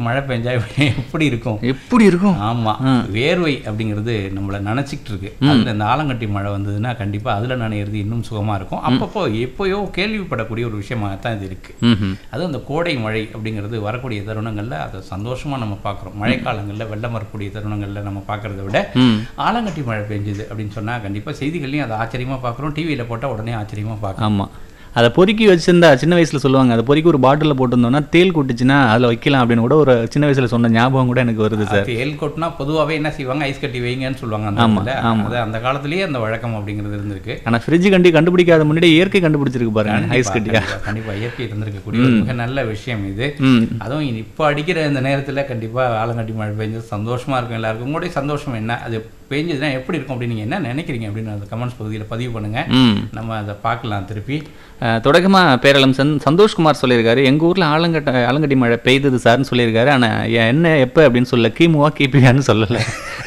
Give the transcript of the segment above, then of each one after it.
மழை பெஞ்சா எப்படி இருக்கும் எப்படி இருக்கும் ஆமா வேர்வை அப்படிங்கிறது நம்மள நினைச்சிட்டு இருக்கு அதுல இந்த ஆலங்கட்டி மழை வந்ததுன்னா கண்டிப்பா அதுல நனையிறது இன்னும் சுகமா இருக்கும் அப்பப்போ எப்பயோ கேள்விப்படக்கூடிய ஒரு விஷயமாக தான் இது இருக்கு ம்ஹும். அதுவும் அந்த கோடை மழை அப்படிங்கிறது வரக்கூடிய தருணங்கள்ல அதை சந்தோஷமா நம்ம பார்க்குறோம் மழைக்காலங்கள்ல வெள்ளம் வரக்கூடிய தருணங்கள்ல நம்ம பார்க்கறத விட ம் ஆலங்கட்டி மழை பெஞ்சுது அப்படின்னு சொன்னா கண்டிப்பா செய்திகள்லையும் அதை ஆச்சரியமா பார்க்குறோம் டிவியில போட்டா உடனே ஆச்சரியமா பார்க்குறோம் ஆமா அதை பொறுக்கி வச்சிருந்தா சின்ன வயசுல சொல்லுவாங்க அதை பொறுக்கி ஒரு பாட்டிலில் போட்டிருந்தோம்னா தேல் கொட்டுச்சுன்னா அதுல வைக்கலாம் அப்படின்னு கூட ஒரு சின்ன வயசுல சொன்ன ஞாபகம் கூட எனக்கு வருது சார் தேல் கொட்டினா பொதுவாவே என்ன செய்வாங்க ஐஸ் கட்டி வைங்கன்னு சொல்லுவாங்க அந்த ஆமா, இடத்துல. அது அந்த காலத்திலேயே அந்த வழக்கம் அப்படிங்கிறது இருந்திருக்கு ஆனா ஃப்ரிட்ஜ் கண்டி கண்டுபிடிக்காத முன்னாடி இயற்கை கண்டுபிடிச்சிருக்கு பாருங்க ஐஸ் கட்டியா கண்டிப்பா, கண்டிப்பா இயற்கை இருந்திருக்கக்கூடிய ஒரு மிக நல்ல விஷயம் இது ம் அதுவும் இனி இப்போ அடிக்கிற இந்த நேரத்துல கண்டிப்பா ஆலங்கட்டி மழை பெஞ்சது சந்தோஷமா இருக்கும் எல்லாருக்கும் உங்களுடைய சந்தோஷம் என்ன அது பெஞ்சதுன்னா எப்படி இருக்கும் அப்படின்னு நீங்க என்ன நினைக்கிறீங்க அப்படின்னு அந்த கமெண்ட்ஸ் பகுதியில பதிவு பண்ணுங்க ம் நம்ம அதை பார்க்கலாம் திருப்பி அஹ், தொடக்கமா பேரளம் சந் சந்தோஷ்குமார் சொல்லியிருக்காரு எங்க ஊர்ல ஆலங்கட்ட ஆலங்கட்டி மழை பெய்தது சார்னு சொல்லியிருக்காரு ஆனா எ- என்ன எப்ப அப்படின்னு சொல்ல கிமுவா கிபியான்னு சொல்லல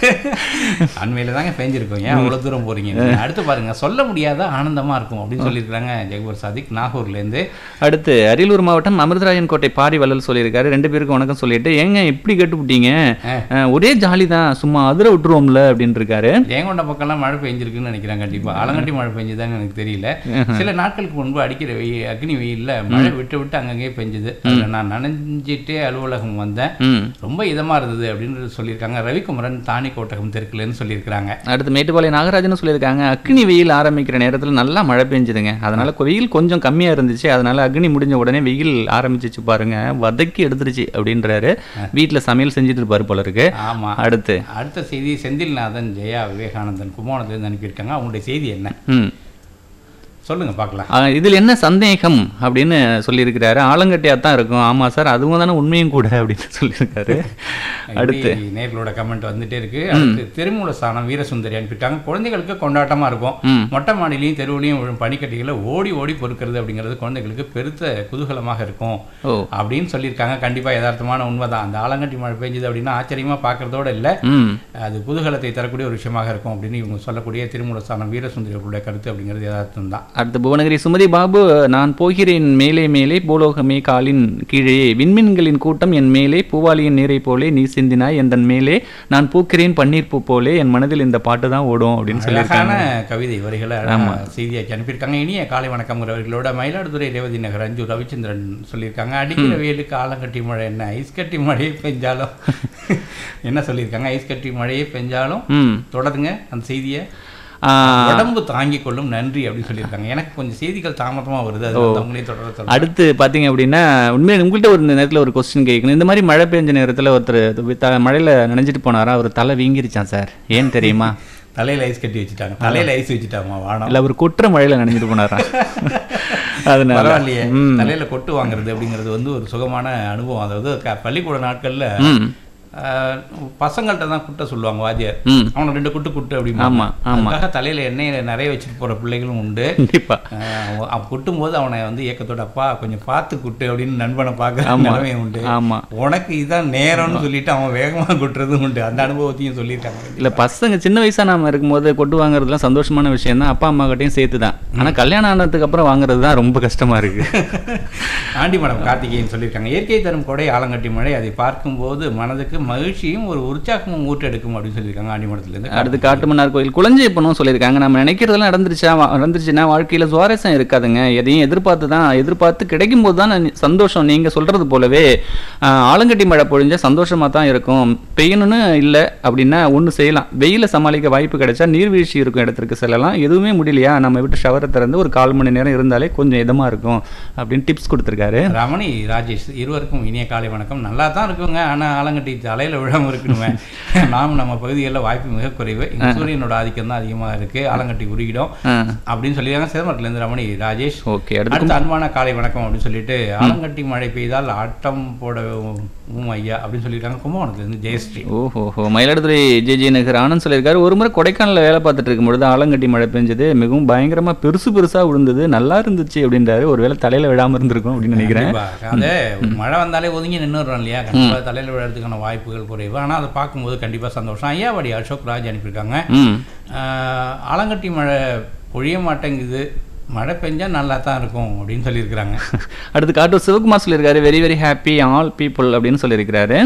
அண்மையில தாங்க பெஞ்சிருக்கோம் ஏன் அவ்வளவு தூரம் போறீங்க நீங்க? அடுத்து பாருங்க சொல்ல முடியாத ஆனந்தமா இருக்கும் அப்படின்னு சொல்லியிருக்காங்க ஜெகபர் சாதிக் நாகூர்ல இருந்து அடுத்து அரியலூர் மாவட்டம் அமிர்தராயன் கோட்டை பாரி வள்ளல் சொல்லியிருக்காரு ரெண்டு பேருக்கும் வணக்கம் சொல்லிட்டு ஏங்க இப்படி கட்டுப்பிட்டீங்க அஹ், ஒரே ஜாலி தான் சும்மா அதிர விட்டுருவோம்ல அப்படின்னு இருக்காரு ஜெயங்கொண்ட பக்கம்லாம் மழை பெஞ்சிருக்குன்னு நினைக்கிறேன் கண்டிப்பா ஆலங்கட்டி மழை பெஞ்சுதான்னு எனக்கு தெரியல சில நாட்களுக்கு முன்பு அடிக்கிற வெயில் அக்னி வெயில்ல மழை விட்டு விட்டு அங்கங்கே பெஞ்சுது அதுல நான் நனைஞ்சிட்டே அலுவலகம் வந்தேன் ம் ரொம்ப இதமா இருந்தது அப்படின்னு சொல்லியிருக்காங்க ரவிக்குமரன் தானி கோட்டகம் தெற்குலன்னு சொல்லியிருக்கிறாங்க அடுத்து மேட்டுப்பாளையம் நாகராஜன் சொல்லியிருக்காங்க அக்னி வெயில் ஆரம்பிக்கிற நேரத்துல நல்லா மழை பெஞ்சுதுங்க அதனால கொ- வெயில் கொஞ்சம் கம்மியா இருந்துச்சு அதனால அக்னி முடிஞ்ச உடனே வெயில் ஆரம்பிச்சிச்சு பாருங்க வதக்கி எடுத்துருச்சு அப்படின்றாரு வீட்டுல சமையல் செஞ்சுட்டு இருப்பாரு போல இருக்கு ஆமா அடுத்து அடுத்த செய்தி செந்தில்நாதன் ஜெயா விவேகானந்தன் கும்போணத்துலேருந்து அனுப்பியிருக்காங்க அவங்களுடைய செய்தி என்ன ம் சொல்லுங்க பார்க்கலாம் ஆஹ் இதில் என்ன சந்தேகம் அப்படின்னு சொல்லியிருக்கிறாரு ஆலங்கட்டியாக தான் இருக்கும் ஆமா சார் அதுவும் தானே உண்மையும் கூட அப்படின்னு சொல்லியிருக்காரு அடுத்து இப்படி நேர்களோட கமெண்ட் வந்துட்டே இருக்கு அடுத்து திருமூல சாணம் வீரசுந்தரி அனுப்பிட்டாங்க குழந்தைகளுக்கு கொண்டாட்டமா இருக்கும் ம். மொட்டை மாடிலையும் தெருவுலையும் விழும் பனிக்கட்டிகளை ஓடி ஓடி பொறுக்கிறது அப்படிங்கிறது குழந்தைகளுக்கு பெருத்த குதூகலமாக இருக்கும் ஓ அப்படின்னு சொல்லியிருக்காங்க கண்டிப்பா யதார்த்தமான உண்மைதான் அந்த ஆலங்கட்டி மழை பெஞ்சது அப்படின்னா ஆச்சரியமா பார்க்கறதோட இல்ல ம் அது குதூகலத்தை தரக்கூடிய ஒரு விஷயமாக இருக்கும் அப்படின்னு இவங்க சொல்லக்கூடிய திருமூல சாணம் வீரசுந்தரி அவர்களுடைய கருத்து அப்படிங்கிறது யதார்த்தம் தான் அடுத்து புவனகிரி சுமதி பாபு நான் போகிறேன் மேலே மேலே பூலோகமே காலின் கீழே விண்மீன்களின் கூட்டம் என் மேலே பூவாலியின் நீரை போலே நீ சிந்தினாய் எந்தன் மேலே நான் பூக்கிறேன் பன்னீர் பூ போலே என் மனதில் இந்த பாட்டு தான் ஓடும் அப்படின்னு சொல்லியிருக்காங்க அழகான கவிதை வரிகளை அழகா செய்தியாக்கி அனுப்பியிருக்காங்க இனிய காலை வணக்கம்ங்கிறவர்களோட மயிலாடுதுறை ரேவதி நகர் அஞ்சு ரவிச்சந்திரன் சொல்லியிருக்காங்க அடிக்கிற வெயிலுக்கு ஆலங்கட்டி மழை என்ன ஐஸ் கட்டி மழையே பெஞ்சாலும் என்ன சொல்லியிருக்காங்க ஐஸ் கட்டி மழையே பெஞ்சாலும் ம் தொடருங்க அந்த செய்தியை ஆஹ், உடம்பு தாங்கிக் கொள்ளும் நன்றி அப்படின்னு சொல்லியிருக்காங்க எனக்கு கொஞ்சம் செய்திகள் தாமதமா வருது அது வந்து அவங்களே தொடர சொல்றேன். அடுத்து பார்த்தீங்க அப்படின்னா உண்மையில உங்கள்கிட்ட ஒரு நேரத்தில் ஒரு கொஸ்டின் கேட்கணும் இந்த மாதிரி மழை பெஞ்ச நேரத்தில் ஒருத்தர் த மழையில் நனைஞ்சிட்டு போனாரா அவர் தலை வீங்கிருச்சான் சார் ஏன் தெரியுமா தலையில ஐஸ் கட்டி வச்சுட்டாங்க தலையில ஐஸ் வச்சுட்டாமா வானம் இல்லை அவர் குற்ற மழையில் நனைஞ்சிட்டு போனாரா அதனால பரவாயில்லையே தலையில கொட்டு வாங்குறது அப்படிங்கிறது வந்து ஒரு சுகமான அனுபவம் அதாவது க- பள்ளிக்கூட நாட்கள்ல ம் ஆஹ், பசங்கள்ட்ட தான் குட்ட சொல்லுவாங்க வாத்தியார் ம் அவனை ரெண்டு குட்டு குட்டு ஆமா, அப்படின்னு ஆமா. அதுக்காக தலையில எண்ணெயை நிறைய வச்சுட்டு போற பிள்ளைகளும் உண்டு கண்டிப்பா ஆஹ், அவன் அவன் குட்டும் போது அவனை வந்து ஏக்கத்தோட அப்பா கொஞ்சம் பார்த்து குட்டு அப்படின்னு நண்பனை பார்க்குற ஆமா. நிலைமை உண்டு ஆமா உனக்கு இதான் நேரம்னு சொல்லிட்டு அவன் வேகமா குட்டுறதும் உண்டு அந்த அனுபவத்தையும் சொல்லியிருக்காங்க இல்ல பசங்க சின்ன வயசா நாம இருக்கும்போது கொட்டு வாங்குறதுலாம் சந்தோஷமான விஷயம் தான் அப்பா அம்மா கிட்டையும் சேர்த்து தான் ஆனா கல்யாணம் ஆனதுக்கு அப்புறம் வாங்குறது தான் ரொம்ப கஷ்டமா இருக்கு ஆண்டி மேடம் கார்த்திகேயன் சொல்லியிருக்காங்க இயற்கை தரும் கொடை ஆலங்கட்டி மழை அதை பார்க்கும்போது மனதுக்கு மகிழ்ச்சியும் ஒரு உற்சாகமும் ஊற்றெடுக்கும் அப்படின்னு சொல்லியிருக்காங்க ஆண்டி மடத்துலேருந்து அடுத்து காட்டுமன்னார் கோயில் குளஞ்சியப்பனும் சொல்லியிருக்காங்க நம்ம நினைக்கிறதெல்லாம் நடந்துருச்சா வா- நடந்துருச்சுன்னா வாழ்க்கையில சுவாரஸ்யம் இருக்காதுங்க எதையும் எதிர்பார்த்து தான் எதிர்பார்த்து கிடைக்கும் போது தான் நி- சந்தோஷம் நீங்க சொல்றது போலவே ஆஹ், ஆலங்கட்டி மழை பொழிஞ்சா சந்தோஷமா தான் இருக்கும் பெய்யணும்னு இல்லை அப்படின்னா ஒன்று செய்யலாம் வெயில சமாளிக்க வாய்ப்பு கிடைச்சா நீர்வீழ்ச்சி இருக்கும் இடத்திற்கு செல்லலாம் எதுவுமே முடியலையா நம்ம விட்டு ஷவரை திறந்து ஒரு கால் மணி நேரம் இருந்தாலே கொஞ்சம் இதமா இருக்கும் அப்படின்னு டிப்ஸ் கொடுத்துருக்காரு ரமணி ராஜேஷ் இருவருக்கும் இனிய காலை வணக்கம் நல்லா தான் இருக்குங்க ஆனா ஆலங்கட்டி தலையில விழாம இருக்கணுமே நாம நம்ம பகுதிகளில் வாய்ப்பு மிக குறைவு இங்க சூரியனோட ஆதிக்கம் தான் அதிகமா இருக்கு ஆலங்கட்டி உருகிடும் அப்படின்னு சொல்லியிருக்காங்க சிதம்பரத்துலேருந்து ரமணி ராஜேஷ் ஓகே அடுத்து அடுத்த அன்பான காலை வணக்கம் அப்படின்னு சொல்லிட்டு ஆலங்கட்டி மழை பெய்தால் ஆட்டம் போட உம் ஐயா அப்படின்னு சொல்லியிருக்காங்க கும்பகோணத்துலேருந்து ஜெயஸ்ரீ ஓஹோ மயிலாடுதுறை ஜே ஜே நகர் ஆனந்த் சொல்லியிருக்காரு ஒரு முறை கொடைக்கானலில் வேலை பார்த்துட்டு இருக்கும் பொழுது ஆலங்கட்டி மழை பெஞ்சது மிகவும் பயங்கரமா பெருசு பெருசா விழுந்தது நல்லா இருந்துச்சு அப்படின்றாரு ஒருவேளை தலையில விழாம இருந்திருக்கும் அப்படின்னு நினைக்கிறேன் கண்டிப்பா. அந்த மழை வந்தாலே ஒதுங்கி நின்றுடுறோம் இல்லையா கண்டிப்பா தலையில விழுறதுக்கான வாய்ப்புகள் குறைவு ஆனா அதை பார்க்கும்போது கண்டிப்பா சந்தோஷம் ஐயாவாடி அசோக் ராஜ் அனுப்பியிருக்காங்க ம் ஆஹ், ஆலங்கட்டி மழை பொழிய மாட்டேங்குது மழை பெஞ்சா நல்லா தான் இருக்கும் அப்படின்னு சொல்லியிருக்கிறாங்க அடுத்து காட்டூர் சிவகுமார் சொல்லியிருக்காரு very very happy all people அப்படின்னு சொல்லியிருக்கிறாரு